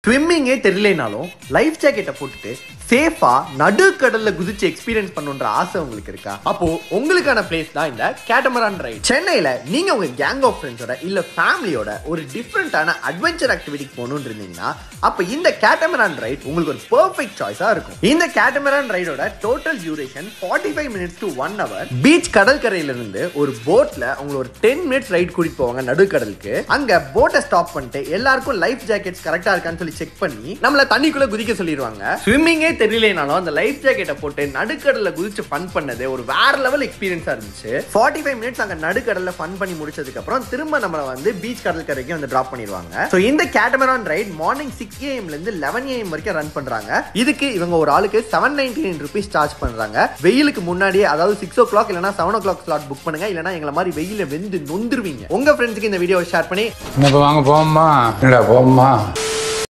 ஸ்விம்மிங்கே தெரியலனாலும் லைஃப் ஜாக்கெட்டை போட்டுட்டு சேஃபா நடுக்கடல்ல குதிச்சு எக்ஸ்பீரியன்ஸ் பண்ணுன்ற ஆசை உங்களுக்கு இருக்கா அப்போ உங்களுக்கான பிளேஸ் தான் இந்த கேட்டமரான் ரைட் சென்னையில நீங்க உங்க கேங் ஆஃப் ஃப்ரெண்ட்ஸோட இல்ல ஃபேமிலியோட ஒரு டிஃப்ரெண்டான அட்வென்ச்சர் ஆக்டிவிட்டிக்கு போகணும்னு இருந்தீங்கன்னா அப்ப இந்த கேட்டமரான் ரைட் உங்களுக்கு ஒரு பெர்ஃபெக்ட் சாய்ஸா இருக்கும் இந்த கேட்டமரான் ரைடோட total duration 45 five minutes to one hour beach கடற்கரையில இருந்து ஒரு போட்ல உங்களை ஒரு டென் மினிட்ஸ் ரைட் கூட்டிட்டு போவாங்க நடுக்கடலுக்கு அங்க போட்டை ஸ்டாப் பண்ணிட்டு எல்லாருக்கும் லைஃப் ஜாக்கெட்ஸ் கரெக்டா இருக்கான்னு சொல்லி செக் பண்ணி நம்மள தண்ணிக்குள்ள குதிக்க சொல்லிடுவாங்க ஸ்விம்மிங்கே தெரியலனாலும் அந்த லைஃப் ஜாக்கெட்டை போட்டு நடுக்கடல்ல குதிச்சு ஃபன் பண்ணது ஒரு வேற லெவல் எக்ஸ்பீரியன்ஸா இருந்துச்சு 45 ஃபைவ் மினிட்ஸ் அங்க நடுக்கடல்ல ஃபன் பண்ணி முடிச்சதுக்கு அப்புறம் திரும்ப நம்மள வந்து பீச் கடற்கரைக்கு வந்து டிராப் பண்ணிடுவாங்க ஸோ இந்த கேட்டமரான் ரைட் மார்னிங் சிக்ஸ் ஏஎம்ல இருந்து லெவன் ஏஎம் வரைக்கும் ரன் பண்றாங்க இதுக்கு இவங்க ஒரு ஆளுக்கு seven ninety nine rupees charge பண்றாங்க வெயிலுக்கு முன்னாடியே அதாவது சிக்ஸ் ஓ கிளாக் இல்லைனா seven o'clock slot book பண்ணுங்க இல்லைனா எங்களை மாதிரி வெயில வெந்து நொந்துருவீங்க உங்க ஃப்ரெண்ட்ஸுக்கு இந்த வீடியோ ஷேர் பண்ணி என்னப்பா வாங்க போம்மா என்னடா போம்மா